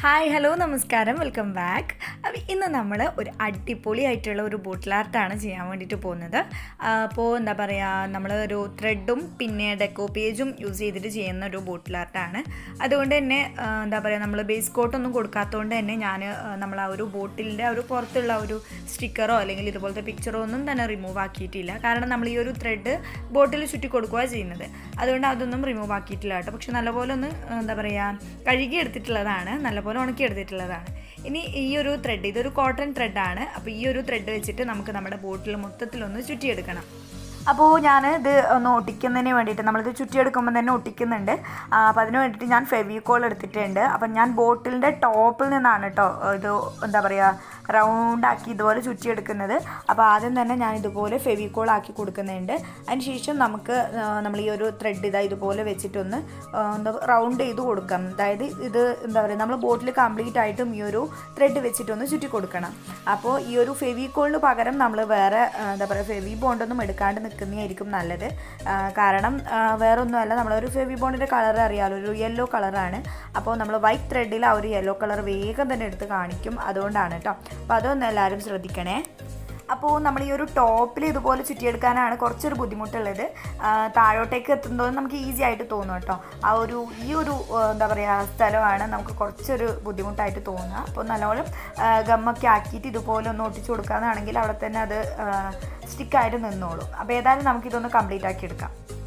hi hello നമസ്കാരം welcome back അപ്പോൾ ഇന്ന് നമ്മൾ ഒരു അടിപൊളിയായിട്ടുള്ള ഒരു ബോട്ടിൽ ആർട്ടാണ് ചെയ്യാൻ വേണ്ടിയിട്ട് പോകുന്നത് അപ്പോൾ എന്താ പറയുക നമ്മൾ ഒരു ത്രെഡും പിന്നെ ഡെക്കോ പേജും യൂസ് ചെയ്തിട്ട് ചെയ്യുന്ന ഒരു ബോട്ടിൽ ആർട്ടാണ് അതുകൊണ്ട് തന്നെ ആ, എന്താ പറയുക നമ്മൾ ബേസ് കോട്ടൊന്നും കൊടുക്കാത്തതുകൊണ്ട് തന്നെ ഞാൻ നമ്മൾ ആ ഒരു ബോട്ടിലിൻ്റെ ഒരു പുറത്തുള്ള ഒരു സ്റ്റിക്കറോ അല്ലെങ്കിൽ ഇതുപോലത്തെ പിക്ചറോ ഒന്നും തന്നെ റിമൂവ് ആക്കിയിട്ടില്ല കാരണം നമ്മൾ ഈ ഒരു ത്രെഡ് ബോട്ടിൽ ചുറ്റി കൊടുക്കുകയാണ് ചെയ്യുന്നത് അതുകൊണ്ട് അതൊന്നും റിമൂവ് ആക്കിയിട്ടില്ല കേട്ടോ പക്ഷെ നല്ലപോലെ ഒന്ന് ആ, എന്താ പറയുക കഴുകി എടുത്തിട്ടുള്ളതാണ് നല്ലപോലെ ഉണക്കി എടുത്തിട്ടുള്ളതാണ് ഇനി ഈ ഒരു ത്രെഡ് ഇതൊരു കോട്ടൺ ത്രെഡാണ് അപ്പോൾ ഈ ഒരു ത്രെഡ് വെച്ചിട്ട് നമുക്ക് നമ്മുടെ ബോട്ടിൽ മൊത്തത്തിലൊന്ന് ചുറ്റിയെടുക്കണം അപ്പോൾ ഞാൻ ഇത് ഒന്ന് ഒട്ടിക്കുന്നതിന് വേണ്ടിയിട്ട് നമ്മളിത് ചുറ്റിയെടുക്കുമ്പോൾ തന്നെ ഒട്ടിക്കുന്നുണ്ട് ആ, അപ്പോൾ അതിന് വേണ്ടിയിട്ട് ഞാൻ ഫെവിക്കോൾ എടുത്തിട്ടുണ്ട് അപ്പം ഞാൻ ബോട്ടിലിൻ്റെ ടോപ്പിൽ നിന്നാണ് കേട്ടോ ഇത് എന്താ പറയുക റൗണ്ട് ആക്കി ഇതുപോലെ ചുറ്റിയെടുക്കുന്നത് അപ്പോൾ ആദ്യം തന്നെ ഞാൻ ഇതുപോലെ ഫെവിക്കോൾ ആക്കി കൊടുക്കുന്നുണ്ട് അതിന് ശേഷം നമുക്ക് ആ, നമ്മൾ ഈ ഒരു ത്രെഡ് ഇതാ ഇതുപോലെ വെച്ചിട്ടൊന്ന് ആ, എന്താ റൗണ്ട് ചെയ്ത് കൊടുക്കാം അതായത് ഇത് എന്താ പറയുക നമ്മൾ ബോട്ടിൽ കംപ്ലീറ്റ് ആയിട്ടും ഈ ഒരു ത്രെഡ് വെച്ചിട്ടൊന്ന് ചുറ്റി കൊടുക്കണം അപ്പോൾ ഈ ഒരു ഫെവിക്കോളിന് പകരം നമ്മൾ വേറെ ആ, എന്താ പറയുക ഫെവി ബോണ്ടൊന്നും എടുക്കാണ്ട് നിൽക്കുന്നതായിരിക്കും നല്ലത് ആ, കാരണം ആ, വേറൊന്നുമല്ല നമ്മളൊരു ഫെവി ബോണ്ടിൻ്റെ കളർ അറിയാമല്ലോ ഒരു യെല്ലോ കളറാണ് അപ്പോൾ നമ്മൾ വൈറ്റ് ത്രെഡിൽ ആ ഒരു യെല്ലോ കളർ വേഗം തന്നെ എടുത്ത് കാണിക്കും അതുകൊണ്ടാണ് കേട്ടോ അപ്പോൾ അതൊന്ന് എല്ലാവരും ശ്രദ്ധിക്കണേ അപ്പോൾ നമ്മൾ ഈ ഒരു ടോപ്പിൽ ഇതുപോലെ ചുറ്റിയെടുക്കാനാണ് കുറച്ചൊരു ബുദ്ധിമുട്ടുള്ളത് ആ, താഴോട്ടേക്ക് എത്തുമ്പോൾ നമുക്ക് ഈസി ആയിട്ട് തോന്നും കേട്ടോ ആ ഒരു ഈ ഒരു ആ, എന്താ പറയുക സ്ഥലമാണ് നമുക്ക് കുറച്ചൊരു ബുദ്ധിമുട്ടായിട്ട് തോന്നുക അപ്പോൾ നല്ലോണം ആ, ഗമ്മൊക്കെ ആക്കിയിട്ട് ഇതുപോലെ ഒന്ന് ഒട്ടിച്ചു കൊടുക്കാന്നാണെങ്കിൽ അവിടെ തന്നെ അത് സ്റ്റിക്കായിട്ട് നിന്നോളും അപ്പോൾ ഏതായാലും നമുക്കിതൊന്ന് കംപ്ലീറ്റ് ആക്കി എടുക്കാം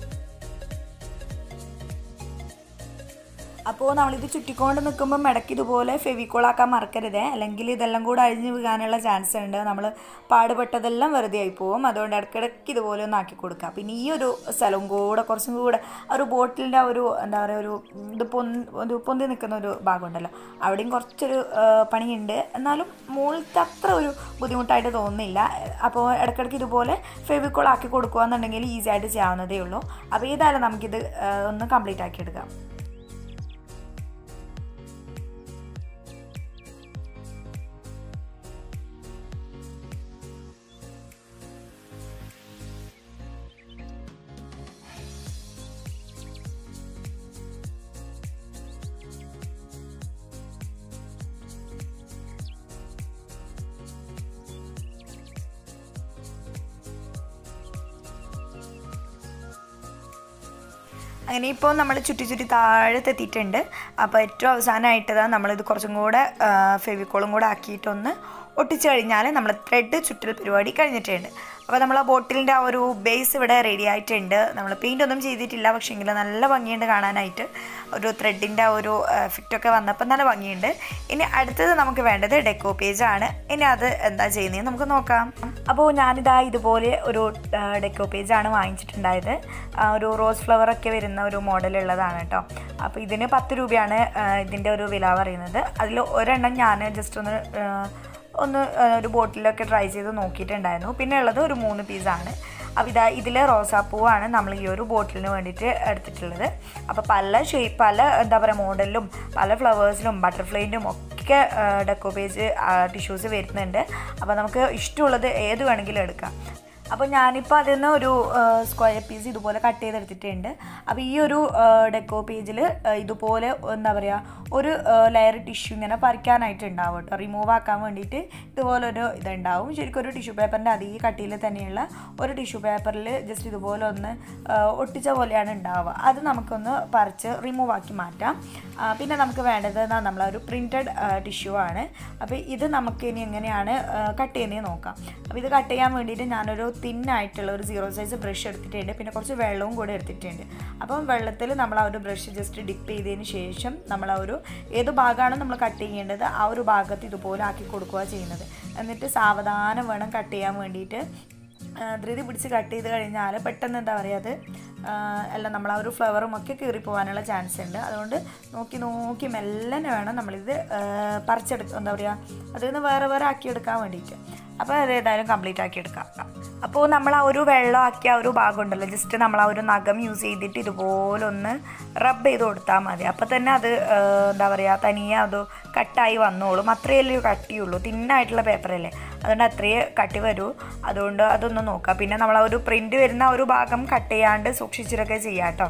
അപ്പോൾ നമ്മളിത് ചുറ്റിക്കൊണ്ട് നിൽക്കുമ്പോൾ ഇടയ്ക്ക് ഇതുപോലെ ഫെവിക്കോളാക്കാൻ മറക്കരുതേ അല്ലെങ്കിൽ ഇതെല്ലാം കൂടെ അഴിഞ്ഞു വീഴാനുള്ള ചാൻസ് ഉണ്ട് നമ്മൾ പാടുപെട്ടതെല്ലാം വെറുതെ ആയി പോകും അതുകൊണ്ട് ഇടയ്ക്കിടയ്ക്ക് ഇതുപോലെ ഒന്ന് ആക്കി കൊടുക്കുക പിന്നെ ഈ ഒരു സ്ഥലവും കൂടെ കുറച്ചും കൂടെ ആ ഒരു ബോട്ടിലിൻ്റെ ഒരു എന്താ പറയുക ഒരു ഇത് പൊന്തി ഒരു പൊന്തി നിൽക്കുന്ന ഒരു ഭാഗമുണ്ടല്ലോ അവിടെയും കുറച്ചൊരു ആ, പണിയുണ്ട് എന്നാലും മുകളിലത്തെ അത്ര ഒരു ബുദ്ധിമുട്ടായിട്ട് തോന്നുന്നില്ല അപ്പോൾ ഇടയ്ക്കിടയ്ക്ക് ഇതുപോലെ ഫെവിക്കോൾ ആക്കി കൊടുക്കുക എന്നുണ്ടെങ്കിൽ ഈസി ആയിട്ട് ചെയ്യാവുന്നതേ ഉള്ളൂ അപ്പോൾ ഏതായാലും നമുക്കിത് ആ, ഒന്ന് കംപ്ലീറ്റ് ആക്കി എടുക്കാം അങ്ങനെ ഇപ്പോൾ നമ്മൾ ചുറ്റി ചുറ്റി താഴത്തെത്തിയിട്ടുണ്ട് അപ്പോൾ ഏറ്റവും അവസാനമായിട്ട് നമ്മളിത് കുറച്ചും കൂടെ ഫെവിക്കോളും കൂടെ ആക്കിയിട്ടൊന്ന് ഒട്ടിച്ച് കഴിഞ്ഞാൽ നമ്മൾ ത്രെഡ് ചുറ്റൽ പരിപാടി കഴിഞ്ഞിട്ടുണ്ട് അപ്പോൾ നമ്മൾ ആ ബോട്ടിലിൻ്റെ ആ ഒരു ബേസ് ഇവിടെ റെഡി ആയിട്ടുണ്ട് നമ്മൾ പെയിൻ്റ് ഒന്നും ചെയ്തിട്ടില്ല പക്ഷേ എങ്കിൽ നല്ല ഭംഗിയുണ്ട് കാണാനായിട്ട് ഒരു ത്രെഡിൻ്റെ ആ ഒരു എഫക്റ്റൊക്കെ വന്നപ്പോൾ നല്ല ഭംഗിയുണ്ട് ഇനി അടുത്തത് നമുക്ക് വേണ്ടത് ഡെക്കോ പേജാണ് ഇനി അത് എന്താ ചെയ്യുന്നതെന്ന് നമുക്ക് നോക്കാം അപ്പോൾ ഞാനിതാ ഇതുപോലെ ഒരു ഡെക്കോ പേജാണ് വാങ്ങിച്ചിട്ടുണ്ടായത് ആ, ഒരു റോസ് ഫ്ലവർ ഒക്കെ വരുന്ന ഒരു മോഡലുള്ളതാണ് കേട്ടോ അപ്പോൾ ഇതിന് പത്ത് രൂപയാണ് ആ, ഇതിൻ്റെ ഒരു വില പറയുന്നത് അതിൽ ഒരെണ്ണം ഞാൻ ജസ്റ്റ് ഒന്ന് ആ, ഒന്ന് ആ, ഒരു ബോട്ടിലൊക്കെ ട്രൈ ചെയ്ത് നോക്കിയിട്ടുണ്ടായിരുന്നു പിന്നെ ഉള്ളത് ഒരു മൂന്ന് പീസാണ് അപ്പോൾ ഇതാ ഇതിൽ റോസാപ്പൂവാണ് നമ്മൾ ഈ ഒരു ബോട്ടിലിന് വേണ്ടിയിട്ട് എടുത്തിട്ടുള്ളത് അപ്പോൾ പല ഷേപ്പ് പല എന്താ പറയുക മോഡലിലും പല ഫ്ലവേഴ്സിലും ബട്ടർഫ്ലൈൻ്റും ഒക്കെ ഡെക്കോ പേജ് ടിഷ്യൂസ് വരുന്നുണ്ട് അപ്പോൾ നമുക്ക് ഇഷ്ടമുള്ളത് ഏത് വേണമെങ്കിലും എടുക്കാം അപ്പോൾ ഞാനിപ്പോൾ അതിൽ നിന്ന് ഒരു സ്ക്വയർ പീസ് ഇതുപോലെ കട്ട് ചെയ്തെടുത്തിട്ടുണ്ട് അപ്പോൾ ഈ ഒരു ഡെക്കോ പേജിൽ ഇതുപോലെ എന്താ പറയുക ഒരു ലെയർ ടിഷ്യൂ ഇങ്ങനെ പറിക്കാനായിട്ട് ഉണ്ടാവും കേട്ടോ റിമൂവ് ആക്കാൻ വേണ്ടിയിട്ട് ഇതുപോലൊരു ഇതുണ്ടാവും ശരിക്കും ഒരു ടിഷ്യൂ പേപ്പറിൻ്റെ അതേ കട്ടിയിൽ തന്നെയുള്ള ഒരു ടിഷ്യൂ പേപ്പറിൽ ജസ്റ്റ് ഇതുപോലെ ഒന്ന് ആ, ഒട്ടിച്ച പോലെയാണ് ഉണ്ടാവുക അത് നമുക്കൊന്ന് പറിച്ച് റിമൂവ് ആക്കി മാറ്റാം ആ, പിന്നെ നമുക്ക് വേണ്ടത് എന്നാ നമ്മളൊരു പ്രിൻറ്റഡ് ടിഷ്യൂ ആണ് അപ്പോൾ ഇത് നമുക്ക് ഇനി എങ്ങനെയാണ് കട്ട് ചെയ്യുന്നത് നോക്കാം അപ്പോൾ ഇത് കട്ട് ചെയ്യാൻ വേണ്ടിയിട്ട് ഞാനൊരു തിന്നായിട്ടുള്ള ഒരു സീറോ സൈസ് ബ്രഷ് എടുത്തിട്ടുണ്ട് പിന്നെ കുറച്ച് വെള്ളവും കൂടെ എടുത്തിട്ടുണ്ട് അപ്പം വെള്ളത്തിൽ നമ്മൾ ആ ഒരു ബ്രഷ് ജസ്റ്റ് ഡിപ്പ് ചെയ്തതിന് ശേഷം നമ്മൾ ആ ഒരു ഏത് ഭാഗമാണ് നമ്മൾ കട്ട് ചെയ്യേണ്ടത് ആ ഒരു ഭാഗത്ത് ഇതുപോലെ ആക്കി കൊടുക്കുക ചെയ്യുന്നത് എന്നിട്ട് സാവധാനം വേണം കട്ട് ചെയ്യാൻ വേണ്ടിയിട്ട് ആ, ധൃതി പിടിച്ച് കട്ട് ചെയ്ത് കഴിഞ്ഞാൽ പെട്ടെന്ന് എന്താ പറയുക അത് ആ, എല്ലാം നമ്മൾ ആ ഒരു ഫ്ലവറും ഒക്കെ കീറി പോകാനുള്ള ചാൻസ് ഉണ്ട് അതുകൊണ്ട് നോക്കി നോക്കി മെല്ലനെ വേണം നമ്മളിത് ആ, പറിച്ചെടുക്കുക എന്താ പറയുക അതിൽ നിന്ന് വേറെ വേറെ ആക്കിയെടുക്കാൻ വേണ്ടിയിട്ട് അപ്പോൾ അത് ഏതായാലും കംപ്ലീറ്റ് ആക്കി എടുക്കാം അപ്പോൾ നമ്മൾ ആ ഒരു വെള്ളം ആക്കിയ ആ ഒരു ഭാഗം ഉണ്ടല്ലോ ജസ്റ്റ് നമ്മൾ ആ ഒരു നഖം യൂസ് ചെയ്തിട്ട് ഇതുപോലെ ഒന്ന് റബ്ബ് ചെയ്ത് കൊടുത്താൽ മതി അപ്പോൾ തന്നെ അത് ആ, എന്താ പറയുക തനിയെ അത് കട്ടായി വന്നോളും അത്രയല്ലേ കട്ടിയുള്ളൂ തിന്നായിട്ടുള്ള പേപ്പറല്ലേ അതുകൊണ്ട് അത്രയേ കട്ടി വരൂ അതുകൊണ്ട് അതൊന്ന് നോക്കാം പിന്നെ നമ്മൾ ആ ഒരു പ്രിൻ്റ് വരുന്ന ആ ഒരു ഭാഗം കട്ട് ചെയ്യാണ്ട് സൂക്ഷിച്ചിട്ടൊക്കെ ചെയ്യാം കേട്ടോ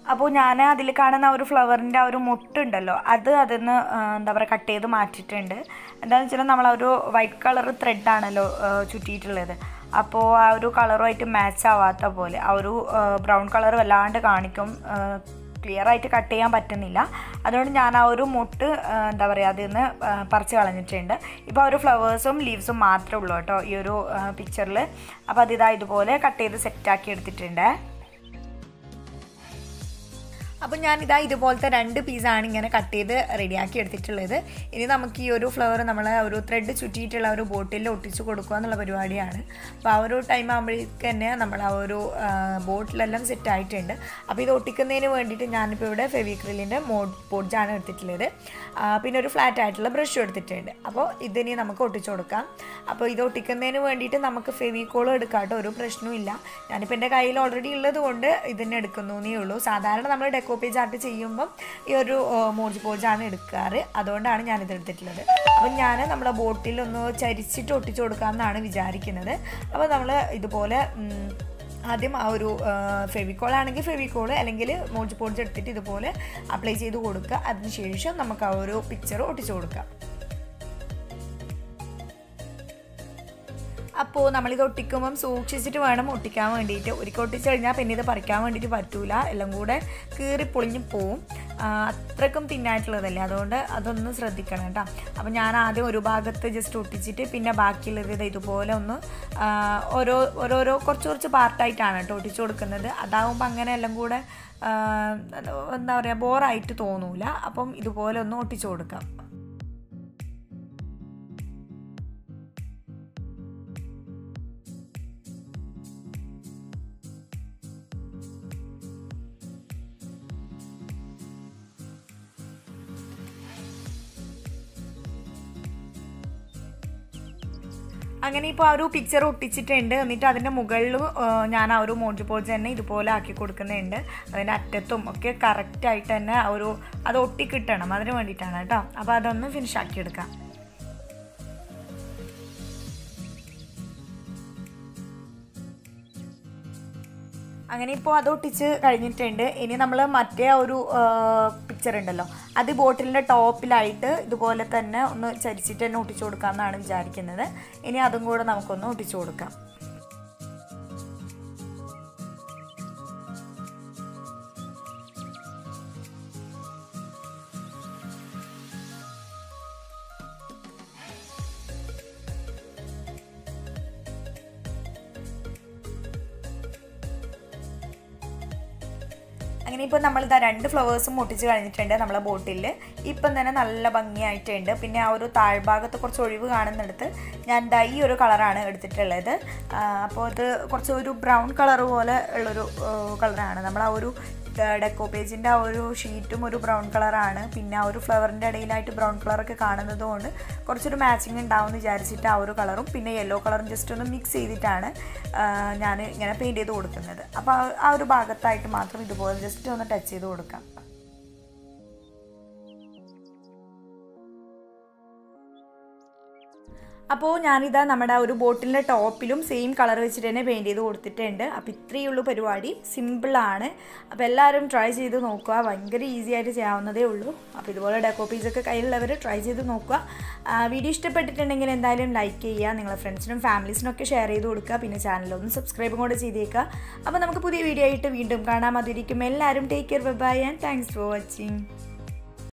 അപ്പോൾ ഞാൻ അതിൽ കാണുന്ന ആ ഒരു ഫ്ലവറിൻ്റെ ആ ഒരു മുട്ടുണ്ടല്ലോ അത് അതിൽ നിന്ന് എന്താ പറയുക കട്ട് ചെയ്ത് മാറ്റിയിട്ടുണ്ട് എന്താണെന്ന് വെച്ചാൽ നമ്മൾ ആ ഒരു വൈറ്റ് കളർ ത്രെഡാണല്ലോ ചുറ്റിയിട്ടുള്ളത് അപ്പോൾ ആ ഒരു കളറുമായിട്ട് മാച്ച് ആവാത്ത പോലെ ആ ഒരു ബ്രൗൺ കളർ വല്ലാണ്ട് കാണിക്കും ക്ലിയർ ആയിട്ട് കട്ട് ചെയ്യാൻ പറ്റുന്നില്ല അതുകൊണ്ട് ഞാൻ ആ ഒരു മുട്ട് ആ, എന്താ പറയുക അതിൽ നിന്ന് ആ, പറിച്ച് കളഞ്ഞിട്ടുണ്ട് ഇപ്പോൾ ആ ഒരു ഫ്ലവേഴ്സും ലീവ്സും മാത്രമേ ഉള്ളൂ കേട്ടോ ഈ ഒരു പിക്ചറിൽ അപ്പോൾ അതിതാ ഇതുപോലെ കട്ട് ചെയ്ത് സെറ്റാക്കി എടുത്തിട്ടുണ്ട് അപ്പം ഞാനിതാ ഇതുപോലത്തെ രണ്ട് പീസാണ് ഇങ്ങനെ കട്ട് ചെയ്ത് റെഡിയാക്കി എടുത്തിട്ടുള്ളത് ഇനി നമുക്ക് ഈ ഒരു ഫ്ലവർ നമ്മൾ ഒരു ത്രെഡ് ചുറ്റിയിട്ടുള്ള ഒരു ബോട്ടിൽ ഒട്ടിച്ച് കൊടുക്കുക എന്നുള്ള പരിപാടിയാണ് അപ്പോൾ ആ ഒരു ടൈം ആകുമ്പോഴേക്ക് തന്നെ നമ്മൾ ആ ഒരു ബോട്ടിലെല്ലാം സെറ്റ് ആയിട്ടുണ്ട് അപ്പോൾ ഇത് ഒട്ടിക്കുന്നതിന് വേണ്ടിയിട്ട് ഞാനിപ്പോൾ ഇവിടെ ഫെവിക്രിലിൻ്റെ മോഡ് ബോഡ്ജാണ് എടുത്തിട്ടുള്ളത് ആ, പിന്നെ ഒരു ഫ്ലാറ്റ് ആയിട്ടുള്ള ബ്രഷും എടുത്തിട്ടുണ്ട് അപ്പോൾ ഇതിനി നമുക്ക് ഒട്ടിച്ചു കൊടുക്കാം അപ്പോൾ ഇത് ഒട്ടിക്കുന്നതിന് വേണ്ടിയിട്ട് നമുക്ക് ഫെവിക്കോളും എടുക്കാം കേട്ടോ ഒരു പ്രശ്നവും ഇല്ല ഞാനിപ്പോൾ എൻ്റെ കയ്യിൽ ഓൾറെഡി ഉള്ളത് കൊണ്ട് ഇതിനെ എടുക്കുന്നു എന്നേ ഉള്ളൂ സാധാരണ നമ്മൾ ഡെക്കോ പേജ് ആർട്ട് ചെയ്യുമ്പം ഈ ഒരു മോജ് പോജാണ് എടുക്കാറ് അതുകൊണ്ടാണ് ഞാൻ ഇത് എടുത്തിട്ടുള്ളത് അപ്പം ഞാൻ നമ്മുടെ ബോട്ടിൽ ഒന്ന് ചരിച്ചിട്ട് ഒട്ടിച്ചു കൊടുക്കാമെന്നാണ് വിചാരിക്കുന്നത് അപ്പോൾ നമ്മൾ ഇതുപോലെ ഉം, ആദ്യം ആ ഒരു ഫെവിക്കോൾ ആണെങ്കിൽ ഫെവിക്കോൾ അല്ലെങ്കിൽ മോജ് പോഡ്സ് എടുത്തിട്ട് ഇതുപോലെ അപ്ലൈ ചെയ്ത് കൊടുക്കുക അതിനുശേഷം നമുക്ക് ആ ഒരു പിക്ചർ ഒട്ടിച്ചു കൊടുക്കാം അപ്പോൾ നമ്മളിത് ഒട്ടിക്കുമ്പം സൂക്ഷിച്ചിട്ട് വേണം ഒട്ടിക്കാൻ വേണ്ടിയിട്ട് ഒരിക്കൽ ഒട്ടിച്ച് കഴിഞ്ഞാൽ പിന്നെ ഇത് പറിക്കാൻ വേണ്ടിയിട്ട് പറ്റൂല എല്ലാം കൂടെ കീറി പൊളിഞ്ഞ് പോവും ആ, അത്രക്കും തിന്നായിട്ടുള്ളതല്ലേ അതുകൊണ്ട് അതൊന്ന് ശ്രദ്ധിക്കണം കേട്ടോ അപ്പോൾ ഞാൻ ആദ്യം ഒരു ഭാഗത്ത് ജസ്റ്റ് ഒട്ടിച്ചിട്ട് പിന്നെ ബാക്കിയുള്ളത് ഇത് ഇതുപോലെ ഒന്ന് ആ, ഓരോ ഓരോരോ കുറച്ച് കുറച്ച് പാർട്ടായിട്ടാണ് കേട്ടോ ഒട്ടിച്ചു കൊടുക്കുന്നത് അതാവുമ്പോൾ അങ്ങനെ എല്ലാം കൂടെ ആ, എന്താ പറയുക ബോറായിട്ട് തോന്നൂല അപ്പം ഇതുപോലെ ഒന്ന് ഒട്ടിച്ചു കൊടുക്കാം അങ്ങനെ ഇപ്പോൾ ആ ഒരു പിക്ചർ ഒട്ടിച്ചിട്ടുണ്ട് എന്നിട്ട് അതിൻ്റെ മുകളിൽ ഞാൻ ആ ഒരു മോജി പോജ് തന്നെ ഇതുപോലെ ആക്കി കൊടുക്കുന്നുണ്ട് അതിൻ്റെ അറ്റത്തും ഒക്കെ കറക്റ്റായിട്ട് തന്നെ ആ ഒരു അത് ഒട്ടിക്കിട്ടണം അതിന് വേണ്ടിയിട്ടാണ് കേട്ടോ അപ്പോൾ അതൊന്ന് ഫിനിഷ് ആക്കി എടുക്കാം അങ്ങനെ ഇപ്പോൾ അത് ഒട്ടിച്ച് കഴിഞ്ഞിട്ടുണ്ട് ഇനി നമ്മൾ മറ്റേ ആ ഒരു പിക്ചർ ഉണ്ടല്ലോ അത് ബോട്ടിലിൻ്റെ ടോപ്പിലായിട്ട് ഇതുപോലെ തന്നെ ഒന്ന് ചരിച്ചിട്ട് തന്നെ ഒട്ടിച്ചു കൊടുക്കാമെന്നാണ് വിചാരിക്കുന്നത് ഇനി അതും കൂടെ നമുക്കൊന്ന് ഒട്ടിച്ചു കൊടുക്കാം അങ്ങനെ ഇപ്പോൾ നമ്മൾ ഇതാ രണ്ട് ഫ്ലവേഴ്സും ഒട്ടിച്ച് കഴിഞ്ഞിട്ടുണ്ട് നമ്മളെ ബോട്ടിൽ ഇപ്പം തന്നെ നല്ല ഭംഗിയായിട്ടുണ്ട് പിന്നെ ആ ഒരു താഴ്ഭാഗത്ത് കുറച്ച് ഒഴിവ് കാണുന്നിടത്ത് ഞാൻ ദാ ഈ ഒരു കളറാണ് എടുത്തിട്ടുള്ളത് ആ, അപ്പോൾ ഇത് കുറച്ച് ഒരു ബ്രൗൺ കളർ പോലെ ഉള്ളൊരു കളറാണ് നമ്മൾ ആ ഒരു ഡെക്കോ പേജിൻ്റെ ആ ഒരു ഷീറ്റും ഒരു ബ്രൗൺ കളറാണ് പിന്നെ ആ ഒരു ഫ്ലവറിൻ്റെ ഇടയിലായിട്ട് ബ്രൗൺ കളറൊക്കെ കാണുന്നത് കൊണ്ട് കുറച്ചൊരു മാച്ചിങ് ഉണ്ടാവും എന്ന് വിചാരിച്ചിട്ട് ആ ഒരു കളറും പിന്നെ യെല്ലോ കളറും ജസ്റ്റ് ഒന്ന് മിക്സ് ചെയ്തിട്ടാണ് ഞാൻ ഇങ്ങനെ പെയിൻറ്റ് ചെയ്ത് കൊടുക്കുന്നത് അപ്പോൾ ആ- ആ ഒരു ഭാഗത്തായിട്ട് മാത്രം ഇതുപോലെ ജസ്റ്റ് ഒന്ന് ടച്ച് ചെയ്ത് കൊടുക്കാം അപ്പോൾ ഞാനിതാ നമ്മുടെ ആ ഒരു ബോട്ടിലിൻ്റെ ടോപ്പിലും സെയിം കളർ വെച്ചിട്ട് തന്നെ പെയിൻറ്റ് ചെയ്ത് കൊടുത്തിട്ടുണ്ട് അപ്പോൾ ഇത്രയേ ഉള്ളൂ പരിപാടി സിമ്പിളാണ് അപ്പോൾ എല്ലാവരും ട്രൈ ചെയ്ത് നോക്കുക ഭയങ്കര ഈസി ആയിട്ട് ചെയ്യാവുന്നതേ ഉള്ളൂ അപ്പോൾ ഇതുപോലെ ഡെക്കോ പീസൊക്കെ കയ്യിലുള്ളവർ ട്രൈ ചെയ്ത് നോക്കുക ആ, വീഡിയോ ഇഷ്ടപ്പെട്ടിട്ടുണ്ടെങ്കിൽ എന്തായാലും ലൈക്ക് ചെയ്യുക നിങ്ങളെ ഫ്രണ്ട്സിനും ഫാമിലീസിനും ഒക്കെ ഷെയർ ചെയ്ത് കൊടുക്കുക പിന്നെ ചാനലൊന്ന് സബ്സ്ക്രൈബും കൂടെ ചെയ്തേക്കുക അപ്പോൾ നമുക്ക് പുതിയ വീഡിയോ ആയിട്ട് വീണ്ടും കാണാം അതിരിക്കും എല്ലാവരും take care bye and thanks for watching